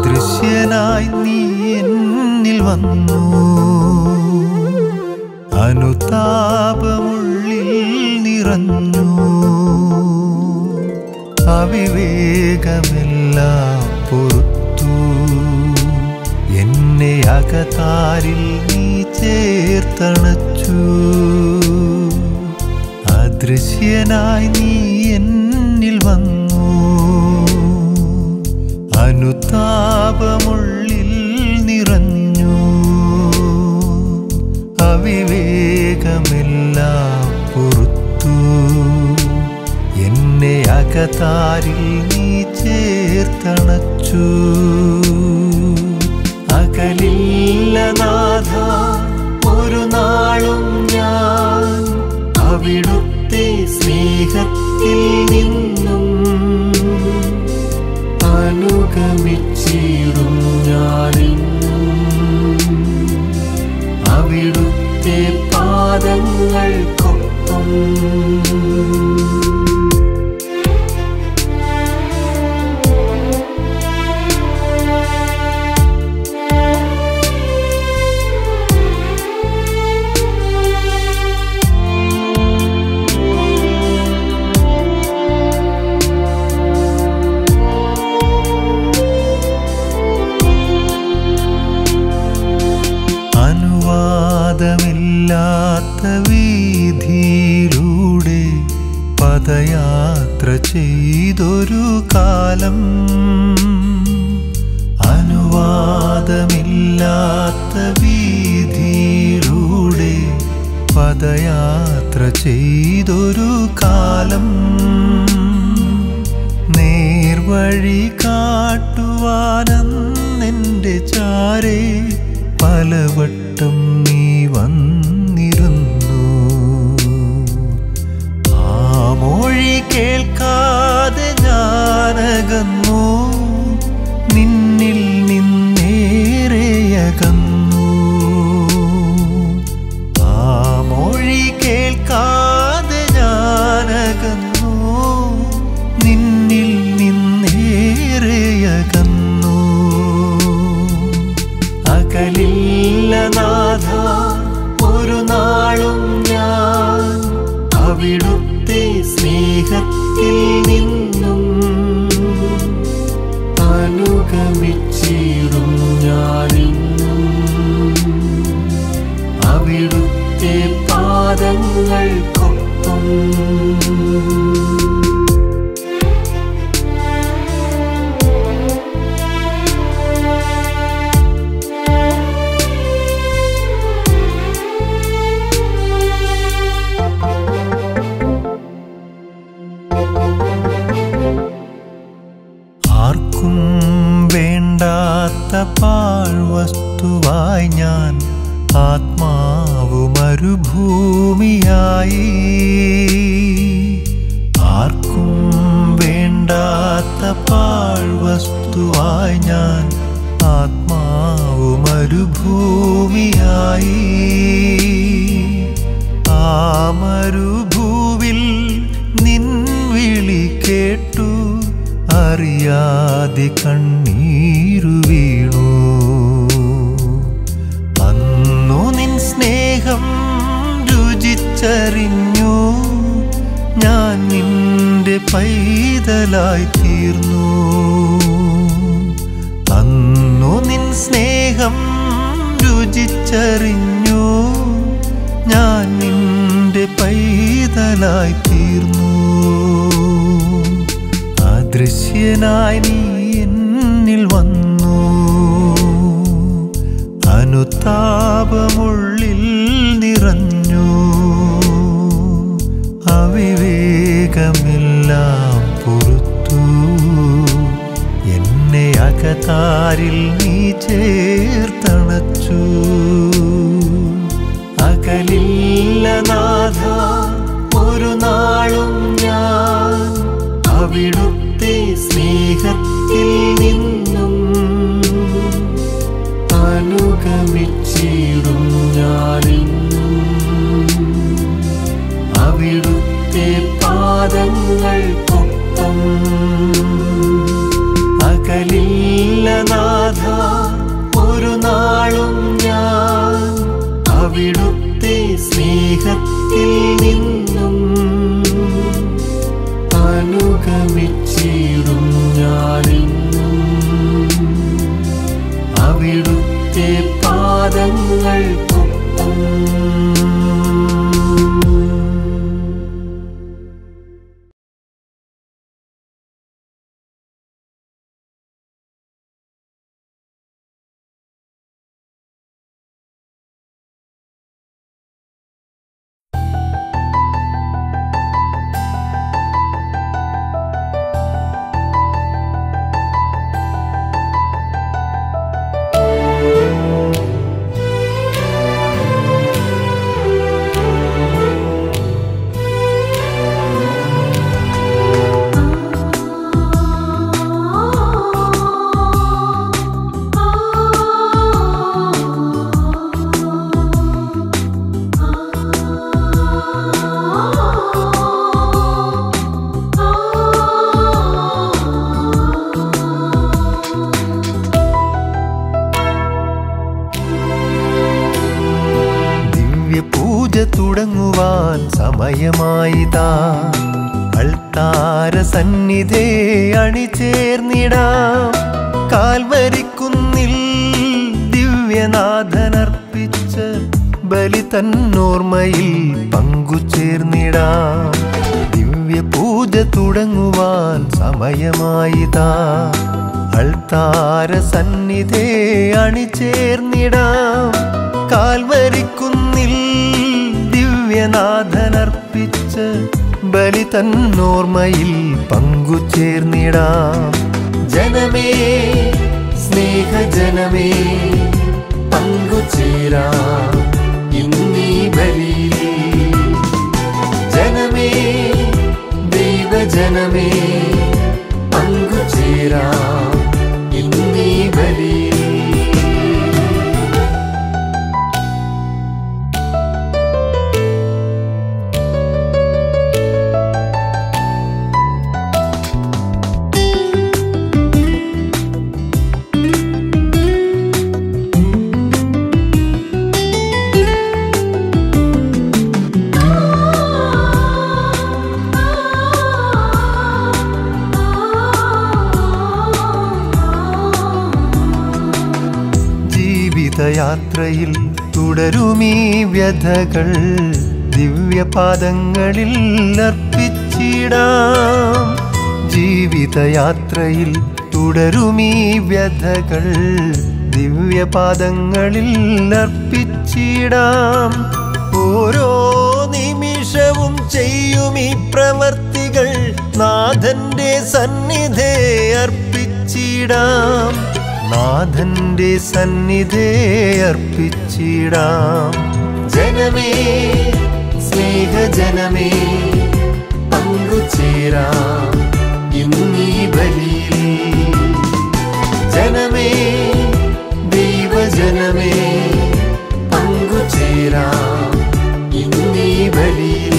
അദൃശ്യനായി നീ എന്നിൽ വന്നു അനുതാപമുള്ളിൽ നിറഞ്ഞു അവിവേകമെല്ലാം പൊറുത്തു എന്നെ അകതാരിൽ നീ ചേർത്തണച്ചു അദൃശ്യനായി നീ എന്നിൽ വന്നു അനുതാപമുള്ളിൽ നിറഞ്ഞു അവിവേകമെല്ലാം പൊറുത്തു എന്നെ അകതാരിൽ നീ ചേർത്തണച്ചു അകലില്ല നാഥ ഒരു നാളും ഞാൻ അവിടുത്തെ സ്നേഹത്തിൽ നിന്നും അനുഗമിച്ചിടും ഞാനെന്നും അവിടുത്തെ പാദങ്ങൾക്കൊപ്പം അനുവാദമില്ലാത്ത വീതിയിലൂടെ പദയാത്ര ചെയ്തൊരു കാലം അനുവാദമില്ലാത്ത വീതിയിലൂടെ പദയാത്ര ചെയ്തൊരു കാലം നേർവഴി കാട്ടുവാനെന്റെ ചാരേ പലവട്ടം നീ വന്നിരുന്നു ആ മൊഴി കേൾക്കാതെ ഞാനകന്നു നിന്നിൽ നിന്നേറെയകന്നു ആ മൊഴി കേൾക്കാതെ ഞാനകന്നു നിന്നിൽ നിന്നേറെയകന്നു അകലില്ല നാഥ ഒരു നാളും ഞാൻ അവിടുത്തെ സ്നേഹത്തിൽ നിന്നും അനുഗമിച്ചിടും ഞാനെന്നും അവിടുത്തെ പാദങ്ങൾക്കൊപ്പം ആർക്കും വേണ്ടാത്ത പാഴ്വസ്തുവായി ഞാൻ ആത്മാവ് മരുഭൂമിയായി ആർക്കും വേണ്ടാത്ത പാഴ്വസ്തുവായി ഞാൻ ആത്മാവ് മരുഭൂമിയായി ആ മരുഭൂവിൽ നിൻ വിളി കേട്ടു അറിയാതെ കണ്ണീരു വീണു അന്നു നിൻ സ്നേഹം രുചിച്ചറിഞ്ഞു ഞാൻ നിന്റെ പൈതലായി തീർന്നു അന്നു നിൻ സ്നേഹം രുചിച്ചറിഞ്ഞു ഞാൻ നിന്റെ പൈതലായി തീർന്നു അദൃശ്യനായി നീ എന്നിൽ വന്നു അനുതാപമുള്ളിൽ നിറഞ്ഞു അവിവേകമെല്ലാം പൊറുത്തു എന്നെ അകതാരിൽ നീ ചേർത്തണച്ചു അകലില്ല നാഥ ഒരു നാളും ഞാൻ അവിടുത്തെ സ്നേഹത്തിൽ നിന്നും അനുഗമിച്ചിടും ഞാനെന്നും അവിടുത്തെ പാദങ്ങൾക്കൊപ്പം അകലില്ല നാ നാഥ ഒരു നാളും ഞാൻ അവിടുത്തെ സ്നേഹത്തിൽ നിന്നും അനുഗമിച്ചിടും ഞാനെന്നും അവിടുത്തെ പാദങ്ങൾക്കൊപ്പം ദിവ്യപൂജ തുടങ്ങുവാൻ സമയമായിതാ അൾത്താര സന്നിധേ അണിചേർന്നിടാം കാൽവരിക്കുന്നിൽ ദിവ്യനാഥനർപ്പിച്ച ബലി തന്നോർമ്മയിൽ പങ്കുചേർന്നിടാം ദിവ്യപൂജ തുടങ്ങുവാൻ സമയമായിതാ അൾത്താര സന്നിധേ അണിചേർന്നിടാം കാൽവരിക്കുന്നിൽ ദിവ്യനാഥനർപ്പിച്ച ബലി തന്നോർമ്മയിൽ പങ്കുചേർന്നിടാം ജനമേ സ്നേഹജനമേ പങ്കുചേരാം ഇന്നീ ബലിയിൽ ജനമേ ദൈവജനമേ പങ്കുചേരാം ഇന്നീ ബലിയിൽ ജീവിതയാത്രയിൽ തുടരുമീ വ്യഥകൾ ദിവ്യപാദങ്ങളിൽ അർപ്പിച്ചിടാം ജീവിതയാത്രയിൽ തുടരുമീ വ്യഥകൾ ദിവ്യപാദങ്ങളിൽ അർപ്പിച്ചിടാം ഓരോ നിമിഷവും ചെയ്യും ഈ പ്രവർത്തികൾ നാഥന്റെ സന്നിധേ അർപ്പിച്ചിടാം നാഥന്റെ സന്നിധേ അർപ്പിച്ചിടാം ജനമേ സ്നേഹജനമേ പങ്കുചേരാം ഇന്നീ ബലിയിൽ ജനമേ ദൈവജനമേ പങ്കുചേരാം ഇന്നീ ബലിയിൽ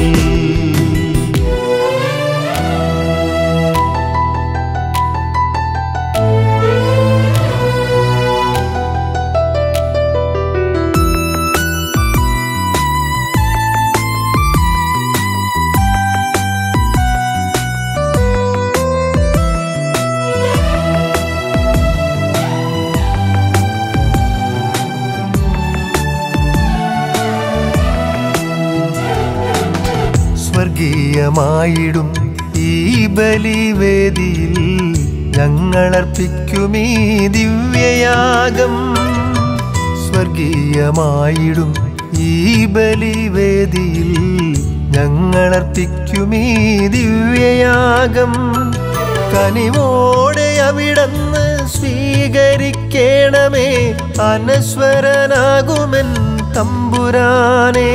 സ്വർഗീയമായിടും ഈ ബലിവേദിയിൽ ഞങ്ങളർപ്പിക്കും ഈ ദിവ്യയാഗം സ്വർഗീയമായിടും ഈ ബലിവേദിയിൽ ഞങ്ങളർപ്പിക്കും ഈ ദിവ്യയാഗം കനിവോടെ അവിടന്ന് സ്വീകരിക്കണമേ അനശ്വരനാകുമെൻ തമ്പുരാനേ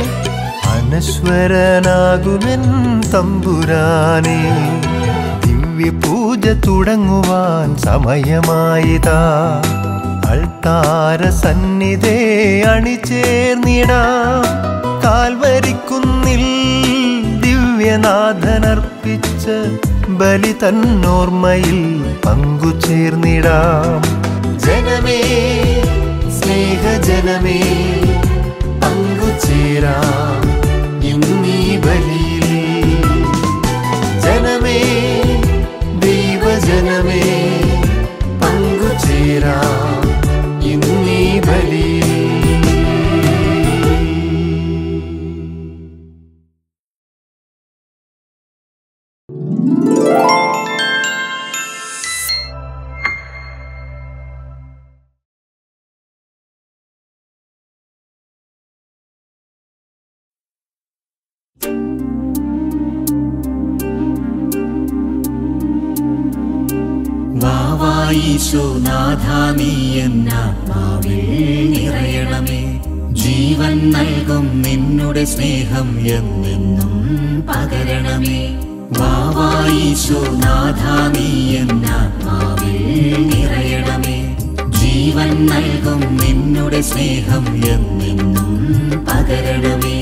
അനശ്വരനാകുമെൻ തമ്പുരാനേ ദിവ്യപൂജ തുടങ്ങുവാൻ സമയമായിതാ അൾത്താര സന്നിധേ അണിചേർന്നിടാം കാൽവരിക്കുന്നിൽ ദിവ്യനാഥനർപ്പിച്ച ബലി തന്നോർമ്മയിൽ പങ്കുചേർന്നിടാം ജനമേ സ്നേഹജനമേ പങ്കുചേരാം ഇന്നീ ബലിയിൽ ജനമേ ദൈവജനമേ പങ്കുചേരാം ഇന്നീ ബലിയിൽ വാവായിശോനാഥാ നീ എന്നാത്മാവിൽ നിറയണമേ ജീവൻ നൽകും നിന്നുടെ സ്നേഹം എന്നെന്നും പകരണമേ വാവായിശോനാഥാ നീ എന്നാത്മാവിൽ നിറയണമേ ജീവൻ നൽകും നിന്നുടെ സ്നേഹം എന്നെന്നും പകരണമേ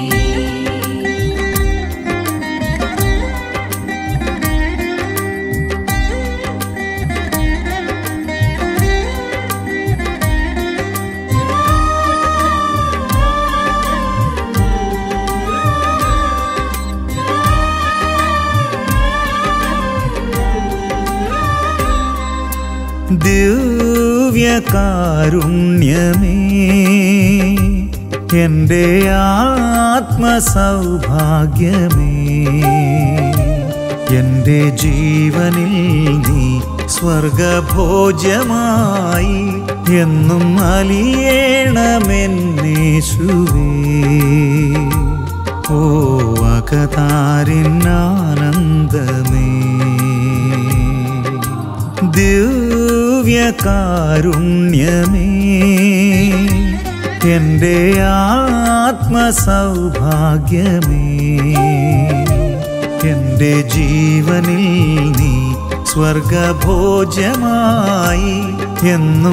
ദിവ്യകാരുണ്യമേ എൻ്റെ ആത്മസൗഭാഗ്യമേ എൻ്റെ ജീവനിൽ നീ സ്വർഗഭോജ്യമായി എന്നും അലിയേണമെന്നേശുവേ ഓ അകതാരിന്നാനന്ദമേ ദിവ്യകാരുണ്യമേ എൻ്റെ ആത്മസൗഭാഗ്യമേ എൻ്റെ ജീവനിൽ നീ സ്വർഗഭോജ്യമായി എന്നും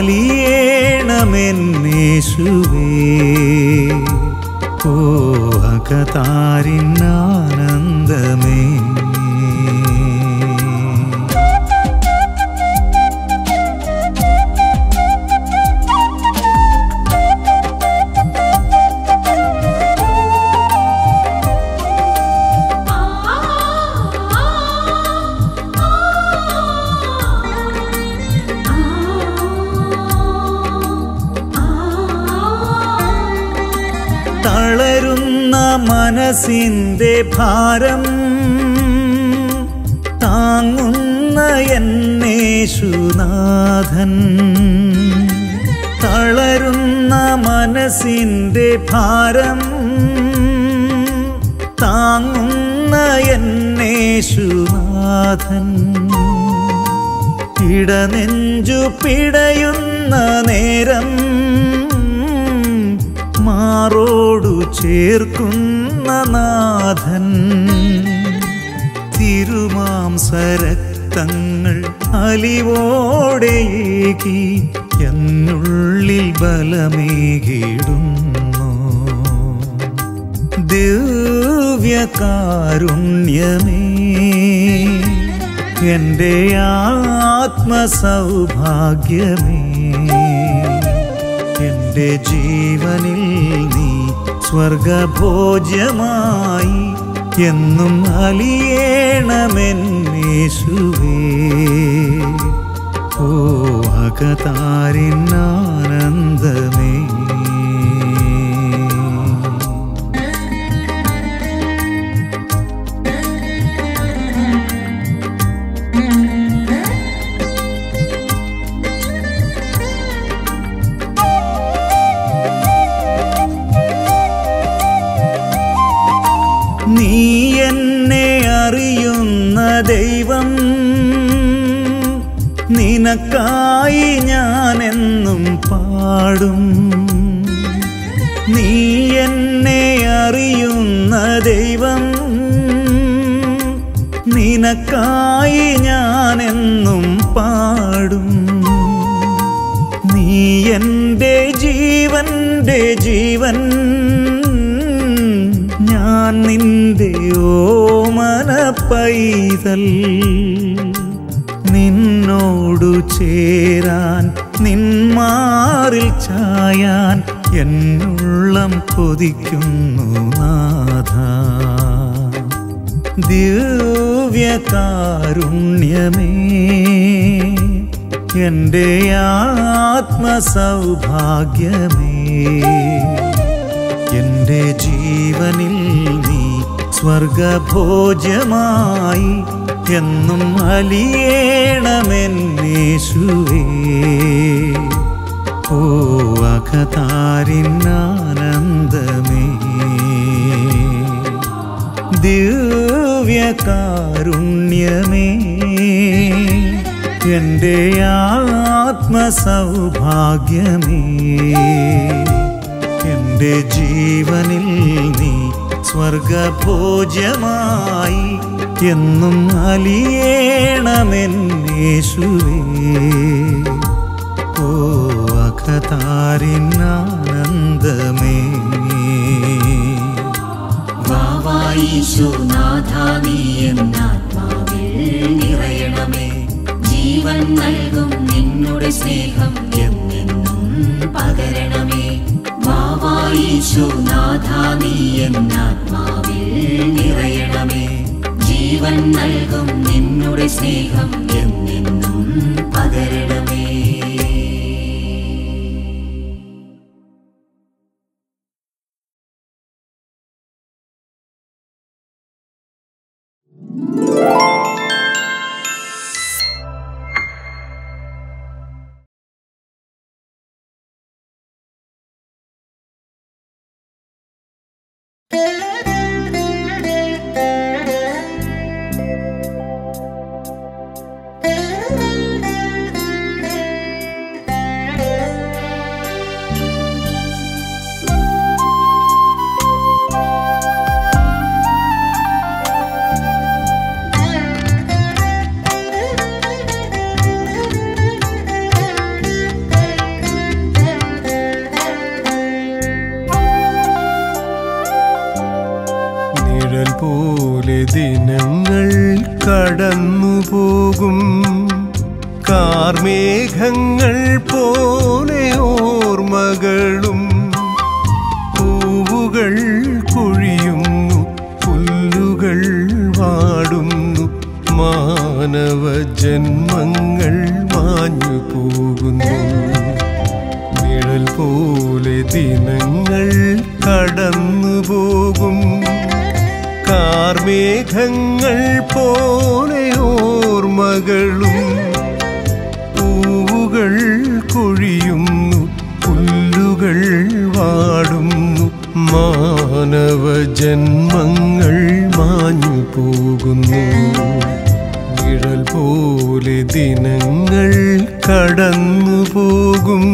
അലിയേണമെന്നേശുവേ ഓ അകതാരിന്നാനന്ദമേ തളരുന്ന മനസ്സിന്റെ ഭാരം താങ്ങുന്ന എന്നേശുനാഥൻ തളരുന്ന മനസ്സിന്റെ ഭാരം താങ്ങുന്ന എന്നേശുനാഥൻ ഇടനെഞ്ചു പിടയുന്ന നേരം മാറോടു ചേർക്കുന്ന നാഥൻ തിരുമാംസരക്തങ്ങൾ അലിവോടെയേകി എന്നുള്ളിൽ ബലമേകിടുന്നു ദിവ്യകാരുണ്യമേ എൻ്റെ ആത്മസൗഭാഗ്യമേ എൻ്റെ ജീവനിൽ നീ സ്വർഗഭോജ്യമായി എന്നും അലിയേണമെന്നേശുവേ ഓ അകതാരിന്നാനന്ദമേ നീ എന്നെ അറിയുന്ന ദൈവം നിനക്കായി ഞാനെന്നും പാടും നീ എന്നെ അറിയുന്ന ദൈവം നിനക്കായി ഞാനെന്നും പാടും നീ എൻ്റെ ജീവന്റെ ജീവൻ ഞാൻ നിന്റെ ഓമന പൈതൽ നിന്നോടു ചേരാൻ നിന്മാറിൽ ചായാൻ എന്നുള്ളം കൊതിക്കുന്നു നാഥ ദിവ്യകാരുണ്യമേ എൻ്റെ ആത്മസൗഭാഗ്യമേ എൻ്റെ ജീവനിൽ നീ സ്വർഗഭോജ്യമായി എന്നും അലിയേണമെന്നേശുവേ ഓ അകതാരിന്നാനന്ദമേ ദിവ്യകാരുണ്യമേ എൻ്റെ ആത്മസൗഭാഗ്യമേ എൻ്റെ ജീവനിൽ നീ സ്വർഗഭോജ്യമായി എന്നും അലിയേണമെന്നേശുവേ ഓ അകതാരിന്നാനന്ദമേ വാവായീശോനാഥ നീ എന്നാത്മാവിൽ നിറയണമേ ജീവൻ നൽകും നിന്നുടെ സ്നേഹം എന്നെന്നും പകരണമേ വാവായീശോനാഥ നീ എന്നാത്മാവിൽ നിറയണമേ ജീവൻ നൽകും നിന്നുടെ സ്നേഹം എന്നെന്നും പകരണമേ നിഴൽ പോലെ ദിനങ്ങൾ കടന്നു പോകും കാർമേഘങ്ങൾ പോലെ ഓർമ്മകളും പൂവുകൾ കൊഴിയുന്നു പുല്ലുകൾ വാടുന്നു മാനവ ജന്മങ്ങൾ മാഞ്ഞു പോകുന്നു നിഴൽ പോലെ ദിനങ്ങൾ കടന്നു പോകും കാർമേഘങ്ങൾ പോലെ ഓർമ്മകളും പൂവുകൾ കൊഴിയുന്നു പുല്ലുകൾ വാടുന്നു മാനവ ജന്മങ്ങൾ മാഞ്ഞു പോകുന്നു നിഴൽ പോലെ ദിനങ്ങൾ കടന്നു പോകും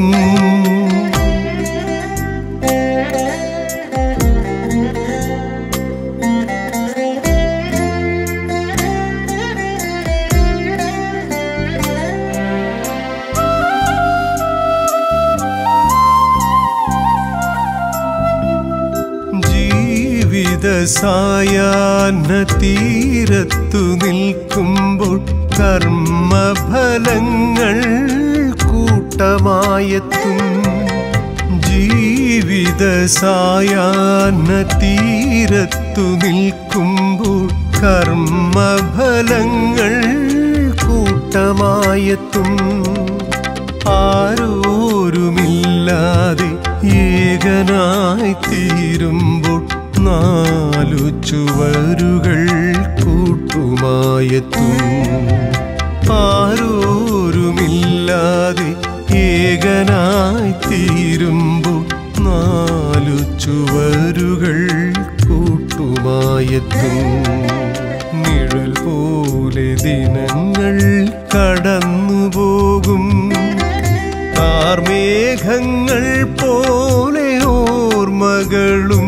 ജീവിത സായാഹ്ന തീരത്തു നിൽക്കുമ്പോൾ കർമ്മഫലങ്ങൾ കൂട്ടമായെത്തും ജീവിത സായാഹ്ന തീരത്തു നിൽക്കുമ്പോൾ കർമ്മഫലങ്ങൾ കൂട്ടമായെത്തും ആരോരുമില്ലാതെ ഏകനായി തീരുമ്പോൾ നാലു ചുവരുകൾ കൂട്ടുമായെത്തും ആരോരുമില്ലാതെ ഏകനായി തീരുമ്പോൾ നാലു ചുവരുകൾ കൂട്ടുമായെത്തും നിഴൽ പോലെ ദിനങ്ങൾ കടന്നു പോകും കാർമേഘങ്ങൾ പോലെ ഓർമ്മകളും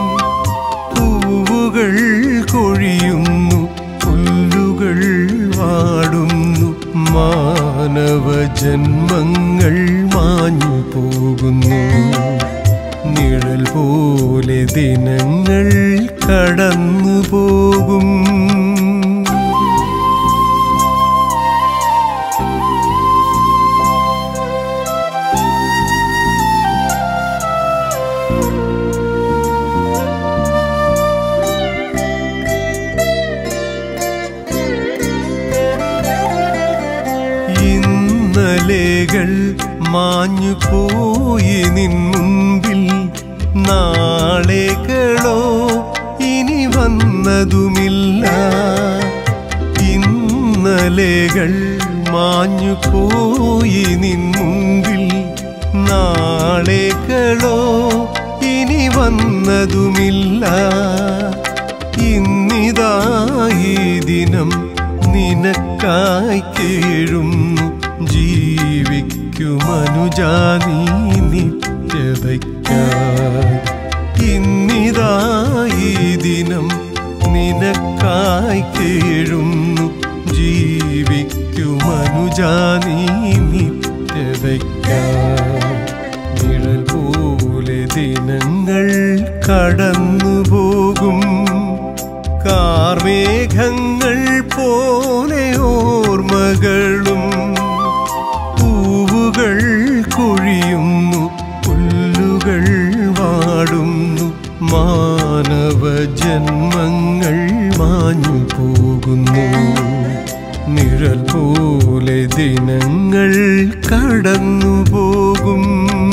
പൂവുകൾ കൊഴിയുന്നു പുല്ലുകൾ വാടുന്നു മാനവ ജന്മങ്ങൾ മാഞ്ഞു പോകുന്നു നിഴൽ പോലെ ദിനങ്ങൾ കടന്നു പോകും മാഞ്ഞു പോയി നിൻ മുൻപിൽ നാളെകളോ ഇനി വന്നതുമില്ല ഇന്നലെകൾ മാഞ്ഞു പോയി നിൻ മുൻപിൽ നാളെകളോ ഇനി വന്നതുമില്ല ഇന്നിതായി ദിനം നിനക്കായി കേഴുന്നു ജീവിക്കുമനുജാനീ നിത്യതയ്ക്കായി ഇന്നിതായി ദിനം നിനക്കായി കേഴുന്നു ജീവിക്കുമനുജാനീ നിത്യതയ്ക്കായി നിഴൽ പോലെ ദിനങ്ങൾ കടന്നു പോകും കാർമേഘങ്ങൾ പോലെ ഓർമ്മകളും പൂവുകൾ കൊഴിയുന്നു പുല്ലുകൾ വാടുന്നു മാനവ ജന്മങ്ങൾ മാഞ്ഞു പോകുന്നു നിഴൽ പോലെ ദിനങ്ങൾ കടന്നു പോകും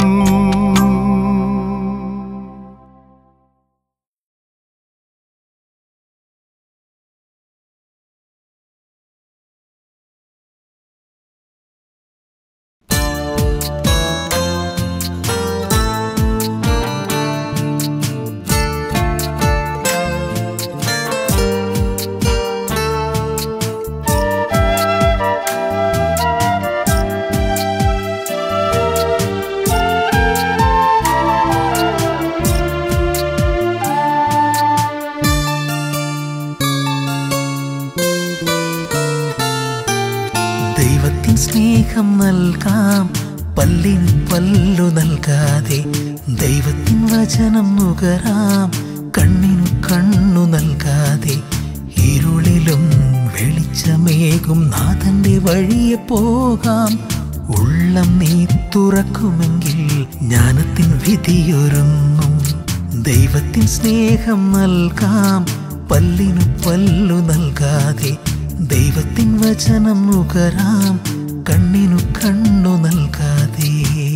ദൈവത്തിൻ സ്നേഹം നൽകാം പല്ലിന് പല്ലു നൽകാതെ ദൈവത്തിൻ വചനം നുകരാം കണ്ണിനു കണ്ണു നൽകാതെ ഇരുളിലും വെളിച്ചമേകും നാഥന്റെ വഴിയെ പോകാം ഉള്ളം നീ തുറക്കുമെങ്കിൽ ജ്ഞാനത്തിൻ വിധിയൊരുങ്ങും ദൈവത്തിൻ സ്നേഹം നൽകാം പല്ലിനു പല്ലു നൽകാതെ ദൈവത്തിൻ വചനം നുകരാം കണ്ണിനു കണ്ണു നൽകാതെ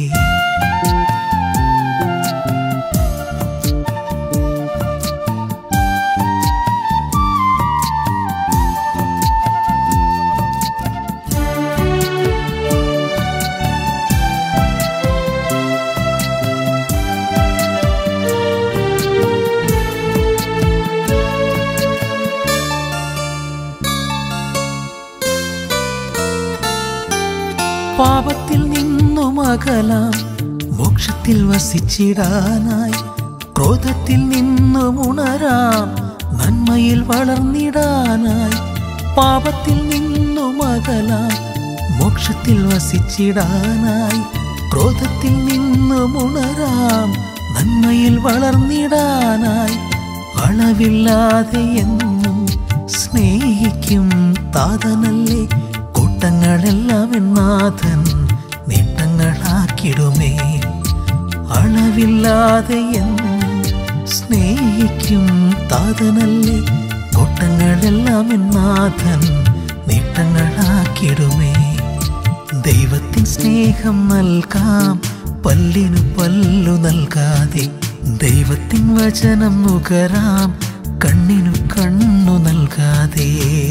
പാപത്തിൽ നിന്നും അകലാം മോക്ഷത്തിൽ വസിച്ചിടാനായി ക്രോധത്തിൽ നിന്നും ഉണരാം നന്മയിൽ വളർന്നിടാനായി പാപത്തിൽ നിന്നും അകലാം മോക്ഷത്തിൽ വസിച്ചിടാനായി ക്രോധത്തിൽ നിന്നും ഉണരാം നന്മയിൽ വളർന്നിടാനായി അളവില്ലാതെ എന്നും സ്നേഹിക്കും താതനല്ലേ കൂട്ടങ്ങളെല്ലാം എന്നാഥൻ നേട്ടങ്ങളാക്കിടുമേ അളവില്ലാതെ എന്നും സ്നേഹിക്കും താതനല്ലേ കൂട്ടങ്ങളെല്ലാം എന്നാഥൻ നേട്ടങ്ങളാക്കിടുമേ ദൈവത്തിൻ സ്നേഹം നൽകാം പല്ലിനു പല്ലു നൽകാതെ ദൈവത്തിൻ വചനം നുകരാം കണ്ണിനു കണ്ണു നൽകാതെ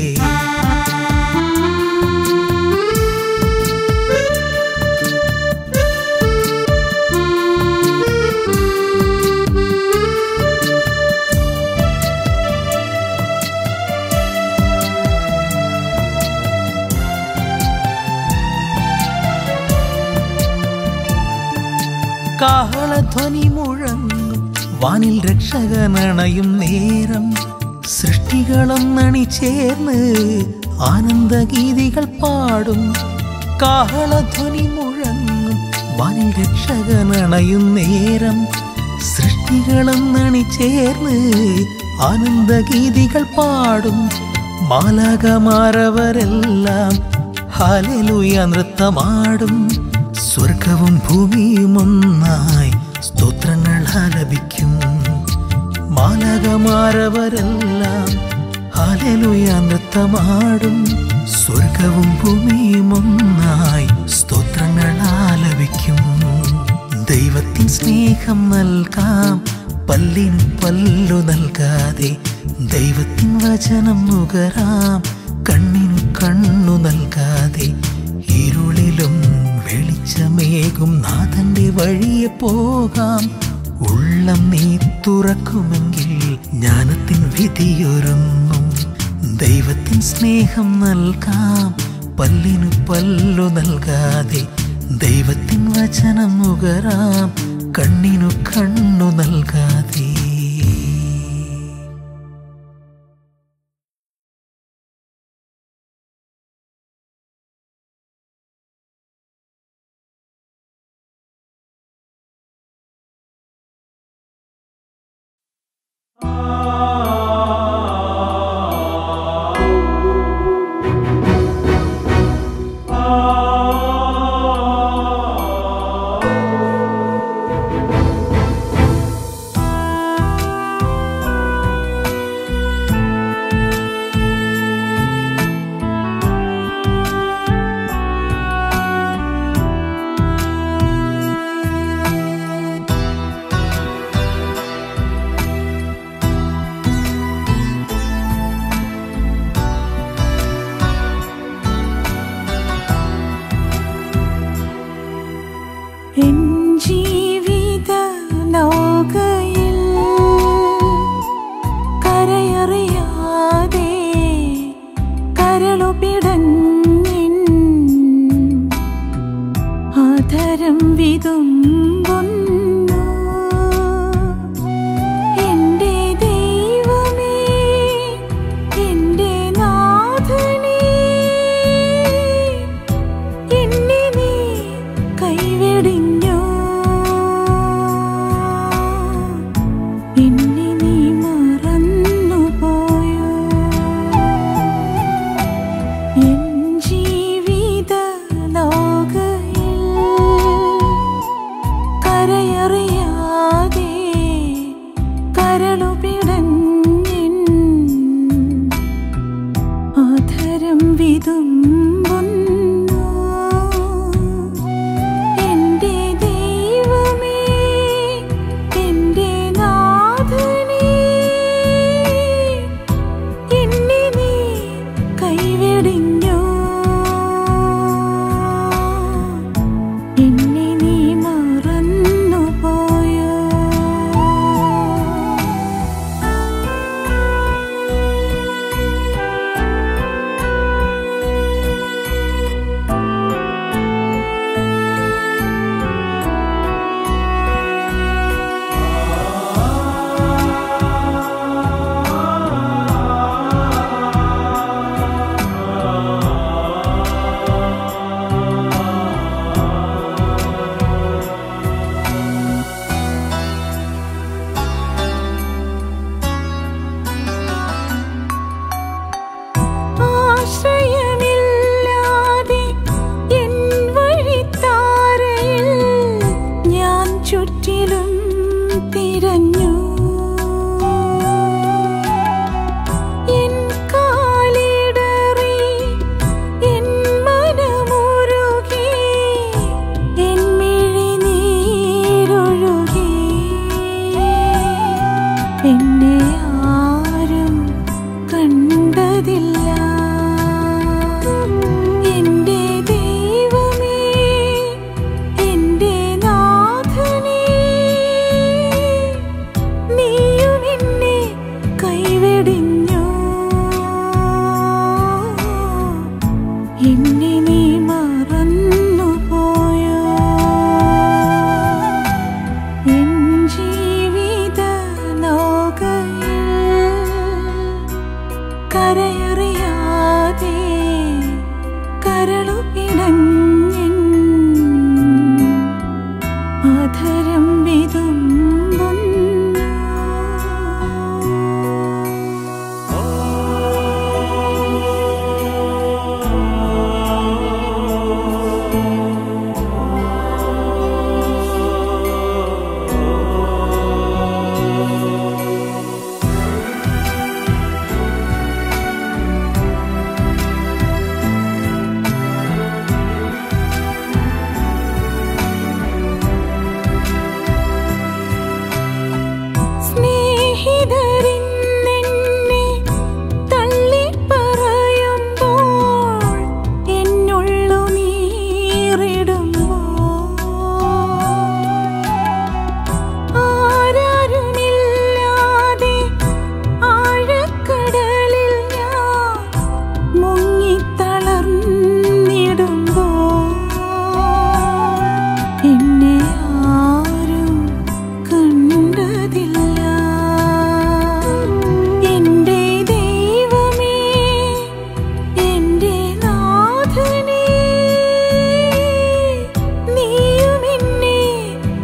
കാഹളധ്വനി മുഴങ്ങും വാനിൽ രക്ഷകനണയും നേരം സൃഷ്ടികളൊന്നണി ചേർന്ന് ആനന്ദഗീതികൾ പാടും കാഹളധ്വനി മുഴങ്ങും വാനിൽ രക്ഷകനണയും നേരം സൃഷ്ടികളൊന്നണി ചേർന്ന് ആനന്ദഗീതികൾ പാടും മാലാകമാരവരെല്ലാം ഹാലലുയ നൃത്തമാടും സ്വർഗവും ഭൂമിയും ഒന്നായി സ്തോത്രങ്ങൾ ആലപിക്കും മാലകമാരവരെല്ലാം ഹാലലുയ നൃത്തമാടും സ്വർഗവും ഭൂമിയും ഒന്നായി സ്തോത്രങ്ങൾ ആലപിക്കും ദൈവത്തിൻ സ്നേഹം നൽകാം പല്ലിന് പല്ലു നൽകാതെ ദൈവത്തിൻ വചനം നുകരാം കണ്ണിനു കണ്ണു നൽകാതെ ഇരുളിലും വെളിച്ചമേകും നാഥന്റെ വഴിയെ പോകാം ഉള്ളം നീ തുറക്കുമെങ്കിൽ ജ്ഞാനത്തിൻ വിധിയൊരുങ്ങും ദൈവത്തിൻ സ്നേഹം നൽകാം പല്ലിനു പല്ലു നൽകാതെ ദൈവത്തിൻ വചനം നുകരാം കണ്ണിനു കണ്ണു നൽകാതെ എൻ ജീവിത നൗകയിൽ കരയറിയാതെ കരളുപിടഞ്ഞിൻ ആധരം വിതുമ്പുന്നു എന്റെ ദൈവമേ എന്റെ നാഥനേ എന്നെ നീ കൈവെടിഞ്ഞോ എന്നെ നീ മറന്നുപോയോ എൻ ജീവിത ലോകയിൽ കരയറിയാതെ കരളുപിടഞ്ഞിൻ ആധരം വിതുമ്പുന്നു എന്റെ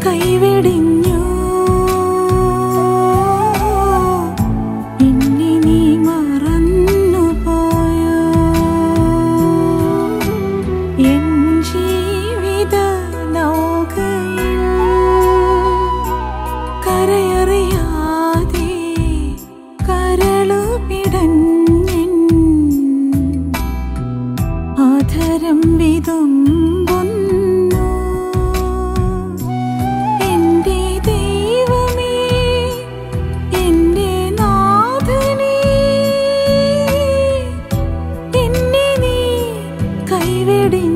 കൈവെടിഞ്ഞു എന്നെ നീ മറന്നുപോയോ എൻ ജീവിത ലോകയിൽ കരയറിയാതെ കരളു പിടഞ്ഞൻ ആധരം വിതുമ്പുന്നു എന്റെ ദൈവമേ എന്റെ നാഥനേ എന്നെ നീ കൈവെടിഞ്ഞു